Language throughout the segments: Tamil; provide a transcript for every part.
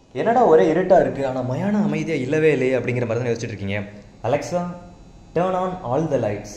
என்னடா ஒரே இருட்டாக இருக்குது ஆனால் மயான அமைதியாக இல்லவே இல்லையே அப்படிங்கிற மாதிரி தான் யோசிச்சுட்டு இருக்கீங்க Alexa turn on all the lights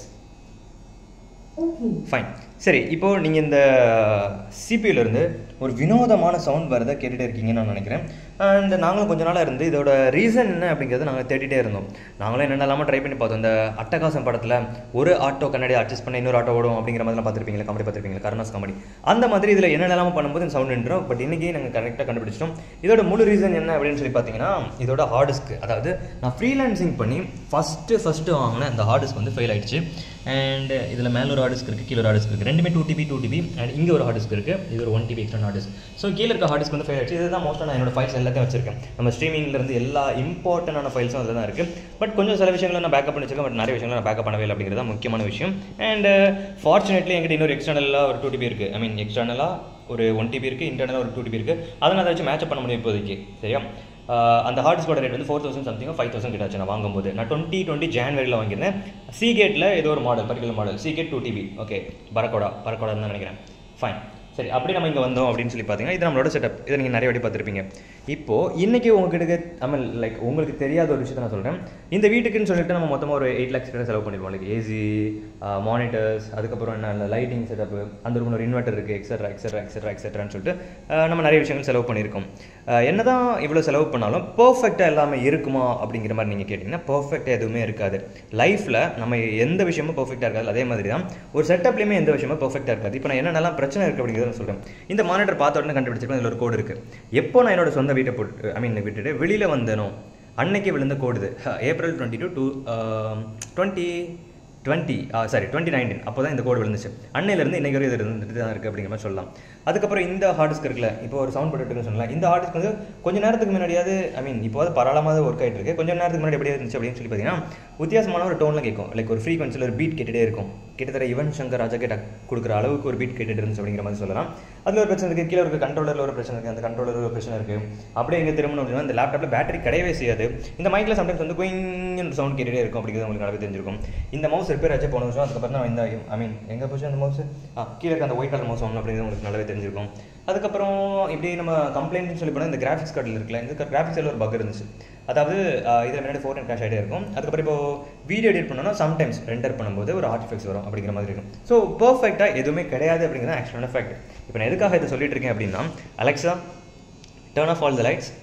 fine சரி இப்போ நீங்கள் இந்த CPU ல இருந்து ஒரு வினோதமான சவுண்ட் வரதை கேட்டுகிட்டே இருக்கீங்கன்னு நான் நினைக்கிறேன் அண்ட் நாங்களும் கொஞ்ச நாளாக இருந்து இதோட ரீசன் என்ன அப்படிங்கிறத நாங்கள் தேடிட்டே இருந்தோம் நாங்களும் என்னென்னலாமோ ட்ரை பண்ணி பார்த்தோம் இந்த அட்டகாசம் படத்தில் ஒரு ஆட்டோ கண்ணாடி அட்ஜஸ்ட் பண்ணி இன்னொரு ஆட்டோ ஓடும் அப்படிங்கிற மாதிரிலாம் பார்த்துருப்பீங்களா காமெடி பார்த்துருப்பீங்களா கருணாஸ் காமெடி அந்த மாதிரி இதில் என்னென்னலாமோ பண்ணும்போது இந்த சவுண்ட் நின்றோம் பட் இன்றைக்கி நாங்கள் கரெக்டாக கண்டுபிடிச்சிட்டோம் இதோட முழு ரீசன் என்ன அப்படின்னு சொல்லி பார்த்தீங்கன்னா இதோட ஹார்டிஸ்க்கு அதாவது நான் ஃப்ரீலான்சிங் பண்ணி ஃபஸ்ட்டு ஃபஸ்ட்டு வாங்கின அந்த ஹார்டிஸ்க் வந்து ஃபெயில் ஆயிடுச்சு அண்ட் இதில் மேலே ஒரு ஹார்டிஸ்க் இருக்குது கீழே ஒரு ஹார்டிஸ்க் இருக்குது ரெண்டுமே two TB two TB and இங்கே ஒரு ஹார்டிஸ்க் இருக்குது இது ஒரு one TB extra hard disk so கீழே இருக்க ஹார்டிஸ்க் வந்து ஃபெயில் ஆயிடுச்சு இதுதான் மோஸ்ட்டாக நான் என்னோட ஃபைல்ஸ் எல்லாத்தையும் வச்சிருக்கேன் நம்ம ஸ்ட்ரீமிங்ல இருந்து எல்லா இம்பார்ட்டண்டான ஃபைல்ஸும் அதில் தான் இருக்குது பட் கொஞ்சம் சில விஷயங்களை நான் பேக்கப் பண்ணி வச்சிருக்கேன் பட் நிறைய விஷயங்களை நான் பேக்கப் பண்ணவே இல்லை அப்படிங்கிறது தான் முக்கியமான விஷயம் அண்ட் ஃபார்ச்சுனேட்லி எங்கிட்ட இன்னொரு எக்ஸ்டர்னலாக ஒரு டூ டிபி இருக்குது ஐ மீன் எக்ஸ்டர்னலாக ஒரு ஒன் டிபி இருக்குது இன்டர்னலாக ஒரு டூ டிபி இருக்குது அதை நான் அதை வச்சு மேட்ச் பண்ண முடியும் இப்போதைக்கு சரியா ஆஹ் அந்த ஹார்ட் டிஸ்கோட ரேட் வந்து four thousand something five thousand கிட்ட ஆச்சு நான் வாங்கும்போது நான் டுவெண்ட்டி டுவெண்ட்டி ஜான்வரியில் வாங்கியிருந்தேன் சீகேட்டில் ஏதோ ஒரு model particular model Seagate two TB okay Barracuda Barracuda தான் நினைக்கிறேன் ஃபைன் சரி அப்படி நம்ம இங்கே வந்தோம் அப்படின்னு சொல்லி பார்த்தீங்கன்னா இது நம்மளோட செட்டப் இதை நீங்கள் நிறைய வாட்டி பார்த்துருப்பீங்க இப்போது இன்றைக்கி உங்ககிட்ட ஐ மீன் லைக் உங்களுக்கு தெரியாத ஒரு விஷயத்தை நான் சொல்கிறேன் இந்த வீட்டுக்குன்னு சொல்லிட்டு நம்ம மொத்தமாக ஒரு எயிட் லேக்ஸ் கிட்ட செலவு பண்ணிடுவோம் லைக் ஏசி மானிட்டர்ஸ் அதுக்கப்புறம் என்ன லைட்டிங் செட்டப் அந்த ரூமில் ஒரு இன்வெர்ட்டர் இருக்குது எக்ஸட்ரா எக்ஸட்ரா எக்ஸட்ரா எக்ஸட்ரான்னு சொல்லிட்டு ஆஹ் நம்ம நிறைய விஷயங்கள் செலவு பண்ணியிருக்கோம் ஆஹ் என்னதான் இவ்வளோ செலவு பண்ணாலும் பர்ஃபெக்டாக எல்லாமே இருக்குமா அப்படிங்கிற மாதிரி நீங்கள் கேட்டிங்கன்னா பர்ஃபெக்டாக எதுவுமே இருக்காது லைஃப்பில் நம்ம எந்த விஷயமும் பர்ஃபெக்டாக இருக்காது அதே மாதிரி தான் ஒரு செட்டப்லேயுமே எந்த விஷயமும் பர்ஃபெக்டாக இருக்காது இப்போ நான் என்னென்னலாம் பிரச்சனை இருக்குது அப்படிங்கிறத நான் சொல்கிறேன் இந்த மானிட்டர் பார்த்த உடனே கண்டுபிடிச்சிருக்கேன் இதில் ஒரு கோடு இருக்குது எப்போ நான் என்னோட சொந்த வீட்டை போட்டு ஐ மீன் விட்டுட்டு வெளியில் வந்தேனோ அன்னைக்கு விழுந்த கோடுது April twenty two two twenty twenty sorry twenty nineteen அப்போ தான் இந்த கோடு விழுந்துச்சு அன்னையிலேருந்து இன்னைக்கு வரையும் இது இருந்துட்டு தான் இருக்குது அப்படிங்கிற மாதிரி சொல்லலாம் அதுக்கப்புறம் இந்த ஹார்ட் டிஸ்க் இருக்குல்ல இப்போ ஒரு சவுண்ட் போட்டுட்டு சொல்லலாம் இந்த ஹார்ட் டிஸ்க் வந்து கொஞ்ச நேரத்துக்கு முன்னாடியாவது ஐ மீன் இப்போ பரவாயில்லாம ஒர்க் ஆகிட்டு இருக்கு கொஞ்சம் நேரத்துக்கு முன்னாடி எப்படி இருந்துச்சு அப்படின்னு சொல்லி பார்த்தீங்கன்னா வித்தியாசமான ஒரு டோனில் கேட்கும் லைக் ஒரு ஃப்ரீக்வன்சியில் ஒரு பீட் கேட்டுட்டே இருக்கும் கிட்டத்தட்ட யுவன் சங்கர் ராஜா கேட்ட கொடுக்குற அளவுக்கு ஒரு பீட் கேட்டுட்டு இருந்துச்சு அப்படிங்கிற மாதிரி சொல்லலாம் அதில் ஒரு பிரச்சனை இருக்குது கீழே இருக்க கண்ட்ரோலரில் ஒரு பிரச்சனை இருக்குது அந்த கண்ட்ரோலர் ஒரு பிரச்சனை இருக்குது அப்படியே எங்கே திரும்பணும் அப்படின்னா இந்த லேப்டாப்பில் பேட்டரி கிடையவே செய்யாது இந்த மைக்கில் சம்டைம்ஸ் வந்து குயின்னு சவுண்ட் கேட்டுட்டே இருக்கும் அப்படிங்கிறது உங்களுக்கு நல்லாவே தெரிஞ்சிருக்கும் இந்த மவுஸ் ரிப்பேர் ஆச்சு போன வருஷம் அதுக்கப்புறம் தான் இந்த ஐ மீன் எங்கே போச்சு அந்த மவுஸ் ஆ கீழே இருக்க அந்த ஒயிட் கலர் மவுஸ் ஒன்று அப்படிங்கிறது உங்களுக்கு நல்லாவே தெரிஞ்சிருக்கும் அதுக்கப்புறம் இப்படி நம்ம கம்ப்ளைண்ட்னு சொல்லி போனால் இந்த கிராஃபிக்ஸ் கார்டில் இருக்குல்ல இந்த கிராஃபிக்ஸில் ஒரு பக் இருந்துச்சு அதாவது இதில் முன்னாடி ஃபோர் அண்ட் கேஷ் ஆகிட்டே இருக்கும் அதுக்கப்புறம் இப்போ வீடியோ எடிட் பண்ணோம்னா சம்டைம்ஸ் ரெண்டர் பண்ணும்போது ஒரு ஆர்டிஃபெக்ட்ஸ் வரும் அப்படிங்கிற மாதிரி இருக்கும் ஸோ பர்ஃபெக்டாக எதுவுமே கிடையாது அப்படிங்கிறது ஆக்சுவலான ஃபேக்ட் இப்போ நான் எதுக்காக இதை சொல்லிட்டு இருக்கேன் அப்படின்னா Alexa turn off all the lights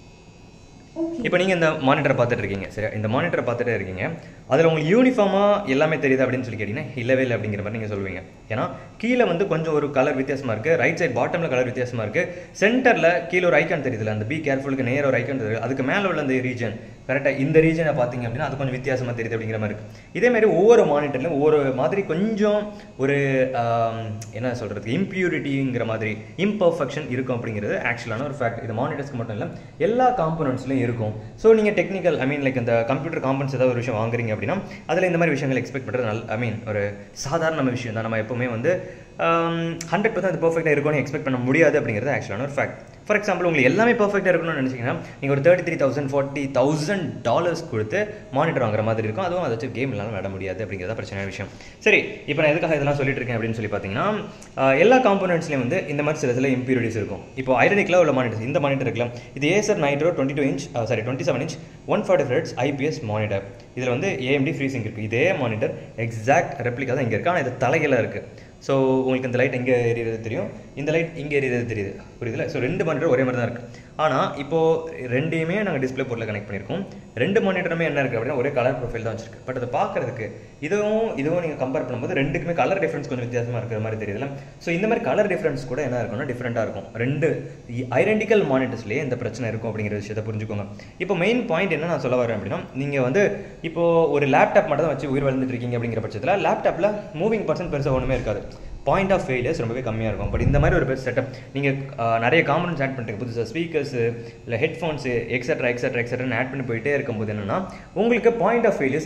இப்போ நீங்கள் இந்த மானிட்டரை பார்த்துட்டு இருக்கீங்க சரியா இந்த மானிட்டரை பார்த்துட்டே இருக்கீங்க அதில் உங்களுக்கு யூனிஃபார்மாக எல்லாமே தெரியுது அப்படின்னு சொல்லி கேட்டிங்கன்னா இல்லவே இல்லை அப்படிங்கிற மாதிரி நீங்கள் சொல்லுவீங்க ஏன்னா கீழே வந்து கொஞ்சம் ஒரு கலர் வித்தியாசமாக இருக்குது ரைட் சைட் பாட்டமில் கலர் வித்தியாசமாக இருக்குது சென்டரில் கீழே ஒரு ஐக்கான் தெரியுதுல அந்த பி கேர்ஃபுல்லுக்கு நேர ஒரு ஐக்கான் தெரியுது அதுக்கு மேலே உள்ள அந்த ரீஜன் கரெக்டாக இந்த ரீஜனை பார்த்தீங்க அப்படின்னா அது கொஞ்சம் வித்தியாசமாக தெரியுது அப்படிங்கிற மாதிரி இருக்குது இதேமாதிரி ஒவ்வொரு மானிட்டர்லையும் ஒவ்வொரு மாதிரி கொஞ்சம் ஒரு ஆம், என்ன சொல்கிறது இம்பியூரிட்டிங்கிற மாதிரி இம்பர்ஃபெக்ஷன் இருக்கும் அப்படிங்கிறது ஆக்சுவலான ஒரு ஃபேக்ட் இது மானிட்டர்ஸ்க்கு மட்டும் இல்லை எல்லா காம்பனன்ட்ஸ்லையும் இருக்கும் ஸோ நீங்கள் டெக்னிக்கல் ஐ மீன் லைக் இந்த கம்ப்யூட்டர் காம்பனன்ஸ் ஏதாவது ஒரு விஷயம் வாங்குறீங்க அப்படின்னா அதில் இந்த மாதிரி விஷயங்கள் எக்ஸ்பெக்ட் பண்ணுறது நல்ல ஐ மீன் ஒரு சாதாரண விஷயம் தான் நம்ம எப்பவுமே வந்து ஹண்ட்ரட் பர்சன்ட் அது பர்ஃபெக்டாக இருக்கும்னு எக்ஸ்பெக்ட் பண்ண முடியாது அப்படிங்கிறது ஆக்சுவலான ஒரு ஃபேக்ட் ஃபார் எக்ஸாம்பிள் உங்களுக்கு எல்லாமே பர்ஃபெக்டாக இருக்கணும்னு நினச்சிங்கன்னா நீங்கள் ஒரு thirty three thousand forty thousand dollars கொடுத்து மானிட்டர் வாங்குற மாதிரி இருக்கும் அதுவும் அதை வச்சு கேம் எல்லாம் விளாட முடியாது அப்படிங்கிறத பிரச்சனையான விஷயம் சரி இப்போ நான் எதுக்காக இதெல்லாம் சொல்லிட்டு இருக்கேன் அப்படின்னு சொல்லி பார்த்தீங்கன்னா ஆஹ், எல்லா காம்பனன்ட்ஸ்லையும் வந்து இந்த மாதிரி சில சில இம்பியூரிட்டிஸ் இருக்கும் இப்போ ஐரனிக்கில் உள்ள மானிட்டர்ஸ் இந்த மானிட்டர் இருக்கலாம் இது Acer Nitro twenty two inch sorry twenty seven inch one forty hertz IPS monitor இதில் வந்து ஏஎம்டி ஃப்ரீசிங் இருக்குது இதே மானிட்டர் எக்ஸாக்ட் ரெப்ளிகா தான் இங்கே இருக்குது ஆனால் இது தலைகளாக இருக்குது ஸோ உங்களுக்கு இந்த லைட் எங்கே எரியறது தெரியும் இந்த லைட் இங்கே எரியறது தெரியுது புரியுதுல ஸோ ரெண்டு மானிட்டர் ஒரே மாதிரி தான் இருக்குது ஆனால் இப்போது ரெண்டையுமே நாங்கள் டிஸ்ப்ளே போர்ட்டில் கனெக்ட் பண்ணியிருக்கோம் ரெண்டு மானிட்டருமே என்ன இருக்குது அப்படின்னா ஒரே கலர் ப்ரொஃபைல் தான் வச்சிருக்கு பட் அதை பார்க்கறதுக்கு இதுவும் இதுவும் நீங்கள் கம்பேர் பண்ணும்போது ரெண்டுக்குமே கலர் டிஃப்ரென்ஸ் கொஞ்சம் வித்தியாசமாக இருக்கிற மாதிரி தெரியுதுல ஸோ இந்த மாதிரி கலர் டிஃப்ரென்ஸ் கூட என்ன இருக்கும்னா டிஃப்ரெண்ட்டாக இருக்கும் ரெண்டு ஐடென்டிக்கல் மானிட்டர்ஸ்லேயே இந்த பிரச்சனை இருக்கும் அப்படிங்கிற விஷயத்தை புரிஞ்சுக்கோங்க இப்போ மெயின் பாயிண்ட் என்ன நான் சொல்ல வரேன் அப்படின்னா நீங்கள் வந்து இப்போ ஒரு லேப்டாப் மட்டும் தான் வச்சு உயிர் வளர்ந்துட்டு இருக்கீங்க அப்படிங்கிற பட்சத்தில் லேப்டாப்பில் மூவிங் பர்சன்ட் பெருசாக ஒன்றுமே இருக்காது பாயிண்ட் ஆஃப் ஃபெயிலியர்ஸ் ரொம்பவே கம்மியாக இருக்கும் பட் இந்த மாதிரி ஒரு பெஸ்ட் செட்டப் நீங்கள் நிறைய காம்பனன்ஸ் ஆட் பண்ணிட்டு புதுசாக ஸ்பீக்கர்ஸு இல்லை ஹெட்ஃபோன்ஸு எக்ஸட்ரா எக்ஸட்ரா எக்ஸட்ரான்னு ஆட் பண்ணி போயிட்டே இருக்கும்போது என்னன்னா உங்களுக்கு பாயிண்ட் ஆஃப் ஃபெயிலியர்ஸ்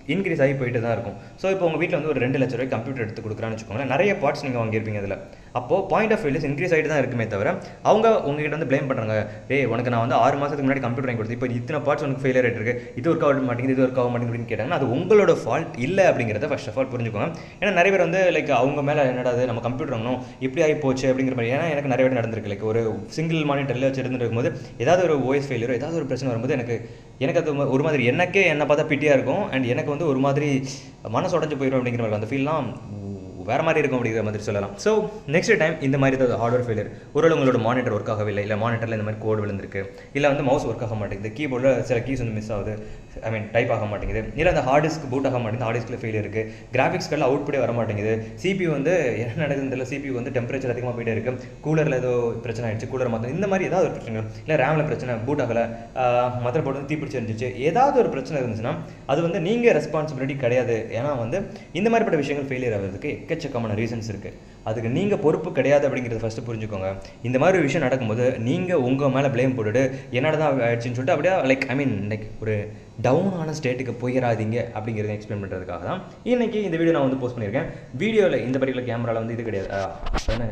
இன்க்ரீஸ் ஆகி போயிட்டு தான் இருக்கும் ஸோ இப்போ உங்கள் வீட்டில் வந்து ஒரு ரெண்டு லட்ச ரூபாய் கம்ப்யூட்டர் எடுத்து கொடுக்குறான்னு வச்சுக்கோங்களேன் நிறைய பார்ட்ஸ் நீங்கள் வாங்கியிருப்பீங்க அதில் அப்போது பாயிண்ட் ஆஃப் வியூஸ் இன்க்ரீஸ் ஆகிட்டு தான் இருக்குமே தவிர அவங்க உங்ககிட்ட வந்து ப்ளேம் பண்ணுறாங்க டேய் உனக்கு நான் வந்து ஆறு மாதத்துக்கு முன்னாடி கம்ப்யூட்டர் வாங்கி கொடுத்து இப்போ இத்தனை பார்ட்ஸ் உனக்கு ஃபெயிலியர் ஆகிட்டு இருக்கு இது ஒர்க் ஆக மாட்டேங்குது இது ஒர்க் ஆக மாட்டேங்குது அப்படின்னு கேட்டாங்கன்னா அது உங்களோட ஃபால்ட் இல்லை அப்படிங்கிறத ஃபர்ஸ்ட் ஆஃப் ஆல் புரிஞ்சுக்கோங்க ஏன்னா நிறைய பேர் வந்து லைக் அவங்க மேலே என்னடா அது நம்ம கம்ப்யூட்டர் வாங்கணும் இப்படி ஆகி போச்சு அப்படிங்கிற மாதிரி ஏன்னா எனக்கு நிறைய வாட்டி நடந்திருக்கு லைக் ஒரு சிங்கிள் மானிட்டரில் வச்சு இருந்துட்டு இருக்கும்போது ஏதாவது ஒரு வாய்ஸ் ஃபெயிலியரோ ஏதாவது ஒரு பிரச்சனை வரும்போது எனக்கு எனக்கு அது ஒரு மாதிரி எனக்கே என்னை பார்த்தா பிட்டியாக இருக்கும் அண்ட் எனக்கு வந்து ஒரு மாதிரி மனசு உடஞ்சு போயிடும் அப்படிங்கிற மாதிரி அந்த ஃபீல்லாம் வேறு மாதிரி இருக்கும் அப்படிங்கிற மாதிரி சொல்லலாம் ஸோ நெக்ஸ்ட் டைம் இந்த மாதிரி ஏதாவது ஹார்ட்வேர் ஃபெயிலியர் ஒருவேளை உங்களோட மானிட்டர் ஒர்க் ஆகவில்லை இல்லை மானிட்டரில் இந்த மாதிரி கோடு விழுந்திருக்கு இல்லை வந்து மவுஸ் ஒர்க் ஆக மாட்டேங்குது கீபோர்டில் சில கீஸ் வந்து மிஸ் ஆகுது ஐ மீன் டைப் ஆக மாட்டேங்குது இல்லை அந்த ஹார்ட் டிஸ்க் பூட் ஆக மாட்டேங்குது ஹார்ட் டிஸ்கில் ஃபெயிலியர் இருக்குது கிராஃபிக்ஸ் கார்டில் அவுட்புட்டே வர மாட்டேங்குது சிபி வந்து என்ன நடக்குதுன்னு தெரியல சிபி வந்து டெம்பரேச்சர் அதிகமாக போயிட்டே இருக்கு கூலரில் ஏதோ பிரச்சனை ஆயிடுச்சு கூலர் மாற்ற இந்த மாதிரி ஏதாவது ஒரு பிரச்சனை இல்லை ரேமில் பிரச்சனை பூட் ஆகலை மதர் போர்டு வந்து தீப்பிடிச்சு இருந்துச்சு ஏதாவது ஒரு பிரச்சனை இருந்துச்சுன்னா அது வந்து நீங்கள் ரெஸ்பான்சிபிலிட்டி கிடையாது ஏன்னா வந்து இந்த மாதிரிப்பட்ட விஷயங்கள் ஃபெயிலியர் ஆகிறதுக்கு எக்கச்சக்கமான ரீசன்ஸ் இருக்குது அதுக்கு நீங்கள் பொறுப்பு கிடையாது அப்படிங்கிறத ஃபஸ்ட்டு புரிஞ்சுக்கோங்க இந்த மாதிரி ஒரு விஷயம் நடக்கும்போது நீங்கள் உங்கள் மேலே ப்ளேம் போட்டுட்டு என்னடா தான் ஆயிடுச்சுன்னு சொல்லிட்டு அப்படியே லைக் ஐ மீன் லைக் ஒரு டவுனான ஸ்டேட்டுக்கு போயிடாதீங்க அப்படிங்கிறத எக்ஸ்பிளைன் பண்ணுறதுக்காக தான் இன்றைக்கி இந்த வீடியோ நான் வந்து போஸ்ட் பண்ணியிருக்கேன் வீடியோவில் இந்த பர்டிகுலர் கேமராவில் வந்து இது கிடையாது என்ன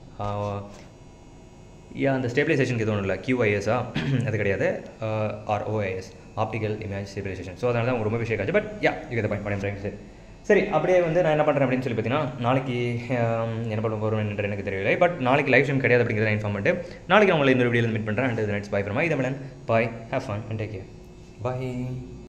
யா அந்த ஸ்டெபிலைசேஷனுக்கு எதுவும் இல்லை கியூஐஎஸ்ஸா அது கிடையாது or OIS optical image stabilization so அதனால தான் ரொம்ப விஷயம் ஆச்சு but yeah you get point point சரி சரி அப்படியே வந்து நான் என்ன பண்ணுறேன் அப்படின்னு சொல்லி பார்த்தீங்கன்னா நாளைக்கு என்ன பண்ண போகிறோம் என்று எனக்கு தெரியவில்லை பட் நாளைக்கு லைவ் ஸ்ட்ரீம் கிடையாது அப்படிங்கிறத இன்ஃபார்ம் பண்ணிட்டு நாளைக்கு நான் உங்களை இந்த வீடியோவில் மீட் பண்ணுறேன் and next bye from Ithamizhan bye have fun and take care bye